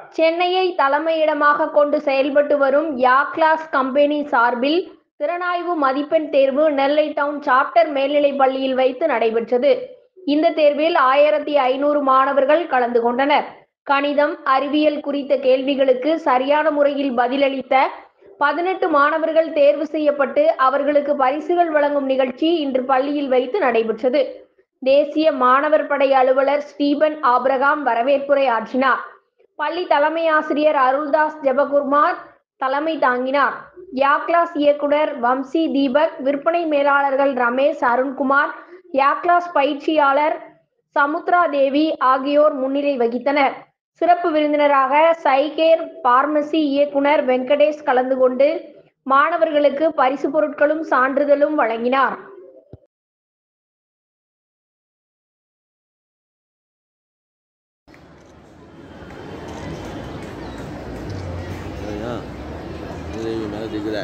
சென்னையை தலைமையிடமாக கொண்டு செயல்பட்டு வரும் யா கிளாஸ் கம்பெனி சார்பில் திறனாய்வு மதிப்பெண் தேர்வு நெல்லை டவுன் சாப்டர் மேல்நிலைப் பள்ளியில் வைத்து நடைபெற்றது இந்த தேர்வில் ஆயிரத்தி ஐநூறு மாணவர்கள் கலந்து கொண்டனர் கணிதம் அறிவியல் குறித்த கேள்விகளுக்கு சரியான முறையில் பதிலளித்த பதினெட்டு மாணவர்கள் தேர்வு செய்யப்பட்டு அவர்களுக்கு பரிசுகள் வழங்கும் நிகழ்ச்சி இன்று பள்ளியில் வைத்து நடைபெற்றது தேசிய மாணவர் படை அலுவலர் ஸ்டீபன் ஆபிரகாம் வரவேற்புரை ஆற்றினார் பள்ளி தலைமை ஆசிரியர் அருள்தாஸ் ஜெபகுர்மார் தலைமை தாங்கினார் யா கிளாஸ் இயக்குனர் வம்சி தீபக் விற்பனை மேலாளர்கள் ரமேஷ் அருண்குமார் யா கிளாஸ் பயிற்சியாளர் சமுத்ரா தேவி ஆகியோர் முன்னிலை வகித்தனர் சிறப்பு விருந்தினராக சைகேர் பார்மசி இயக்குனர் வெங்கடேஷ் கலந்து கொண்டு மாணவர்களுக்கு பரிசு பொருட்களும் சான்றிதழும் வழங்கினார் சரியா இது இவங்க மேலே திக்குதா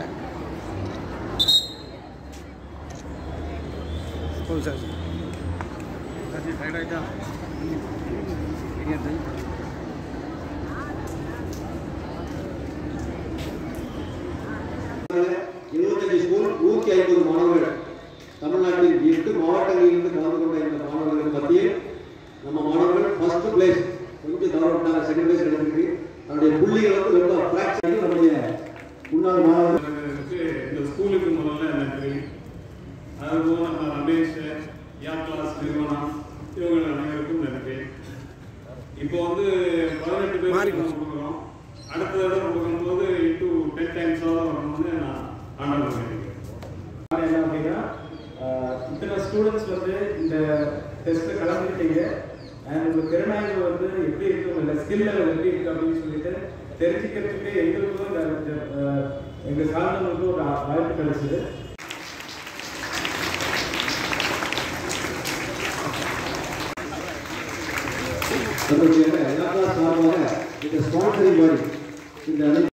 இருபத்தஞ்சு ஸ்கூல் நூற்றி ஐம்பது மாணவர்கள் தமிழ்நாட்டின் எட்டு மாவட்டங்களிலிருந்து கலந்து கொண்ட இந்த மாணவர்கள் மத்தியில் நம்ம மாணவர்கள் ஃபர்ஸ்ட் பிளேஸ் கொஞ்சம் தவறுட்டாங்க செகண்ட் பிளேஸ் எடுத்துருக்கு அதனுடைய புள்ளிகள் வந்து ரொம்ப ஃபிராக்சர் ஆகி நம்முடைய முன்னாள் மாணவர்கள் இருக்கு. இந்த ஸ்கூலுக்கு முதல்ல நன்றி அதுபோல் நம்ம ரமேஷ் யா கிளாஸ் நிறுவனம் இவங்க அனைவருக்கும் நன்றி இப்போ வந்து பதினெட்டு பேர் கொடுக்குறோம் அடுத்த தடவை கொடுக்கும்போது இன்டூ டென் டைம்ஸாக வரணும்னு நான் ஆண்டர் பண்ணியிருக்கேன் என்ன அப்படின்னா ஆஹ், இத்தனை ஸ்டூடெண்ட்ஸ் வந்து இந்த டெஸ்ட்டில் கலந்துக்கிட்டீங்க அண்ட் உங்கள் திறனாய்வு வந்து எப்படி இருக்கு உங்களோட ஸ்கில் லெவல் எப்படி இருக்கு அப்படின்னு சொல்லிட்டு தெரிஞ்சுக்கிறதுக்கு எங்களுக்கும் இந்த இந்த, ஆஹ், எங்க சார்ந்தவங்களுக்கும் ஒரு வாய்ப்பு கிடைச்சது நம்முடைய எல்லா சார்பாக இந்த ஸ்பான்சரிங் பாடி இந்த அனைத்து